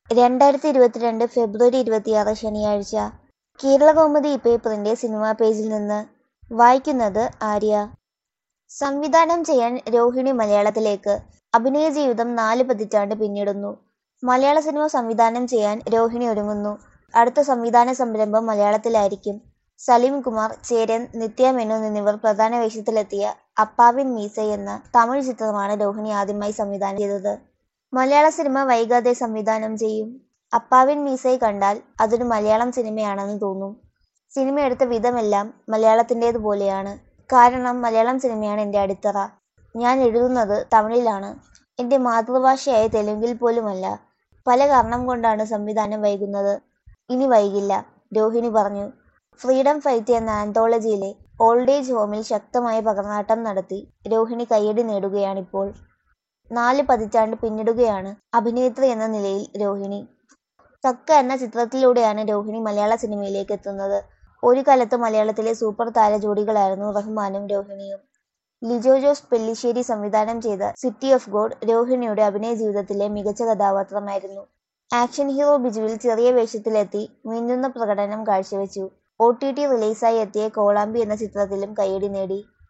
രണ്ടായിരത്തി ഇരുപത്തിരണ്ട് ഫെബ്രുവരി ഇരുപത്തിയാറ് ശനിയാഴ്ച കേരളകൗമുദി പേപ്പറിന്റെ സിനിമാ പേജിൽ നിന്ന് വായിക്കുന്നത് ആര്യ സംവിധാനം ചെയ്യാൻ രോഹിണി മലയാളത്തിലേക്ക് അഭിനയ ജീവിതം നാല് പതിറ്റാണ്ട് പിന്നിടുന്നു മലയാള സിനിമ സംവിധാനം ചെയ്യാൻ രോഹിണി ഒരുങ്ങുന്നു അടുത്ത സംവിധാന സംരംഭം മലയാളത്തിലായിരിക്കും സലീം കുമാർ ചേരൻ നിത്യ മേനോൻ എന്നിവർ പ്രധാന വേഷത്തിലെത്തിയ അപ്പാവിൻ മീസ എന്ന തമിഴ് ചിത്രമാണ് രോഹിണി ആദ്യമായി സംവിധാനം ചെയ്തത് മലയാള സിനിമ വൈകാതെ സംവിധാനം ചെയ്യും അപ്പാവിൻ മീസയെ കണ്ടാൽ അതൊരു മലയാളം സിനിമയാണെന്ന് തോന്നും സിനിമ എടുത്ത വിധമെല്ലാം മലയാളത്തിൻ്റേത് പോലെയാണ് കാരണം മലയാളം സിനിമയാണ് എൻ്റെ അടിത്തറ ഞാൻ എഴുതുന്നത് തമിഴിലാണ് എൻ്റെ മാതൃഭാഷയായ തെലുങ്കിൽ പോലുമല്ല പല കാരണം കൊണ്ടാണ് സംവിധാനം വൈകുന്നത് ഇനി വൈകില്ല രോഹിണി പറഞ്ഞു ഫ്രീഡം ഫൈറ്റ് എന്ന ആന്തോളജിയിലെ ഓൾഡ് ഏജ് ഹോമിൽ ശക്തമായ പകർന്നാട്ടം നടത്തി രോഹിണി കയ്യടി നേടുകയാണിപ്പോൾ നാല് പതിറ്റാണ്ട് പിന്നിടുകയാണ് അഭിനേത്രി എന്ന നിലയിൽ രോഹിണി തക്ക എന്ന ചിത്രത്തിലൂടെയാണ് രോഹിണി മലയാള സിനിമയിലേക്ക് എത്തുന്നത് ഒരു കാലത്ത് മലയാളത്തിലെ സൂപ്പർ താര ജോഡികളായിരുന്നു റഹ്മാനും രോഹിണിയും ലിജോ ജോസ് പെല്ലിശ്ശേരി സംവിധാനം ചെയ്ത സിറ്റി ഓഫ് ഗോഡ് രോഹിണിയുടെ അഭിനയ ജീവിതത്തിലെ മികച്ച കഥാപാത്രമായിരുന്നു ആക്ഷൻ ഹീറോ ബിജുവിൽ ചെറിയ വേഷത്തിലെത്തി മിന്നുന്ന പ്രകടനം കാഴ്ചവെച്ചു ഒ ടി ടി റിലീസായി എത്തിയ കോളാമ്പി എന്ന ചിത്രത്തിലും കയ്യടി നേടി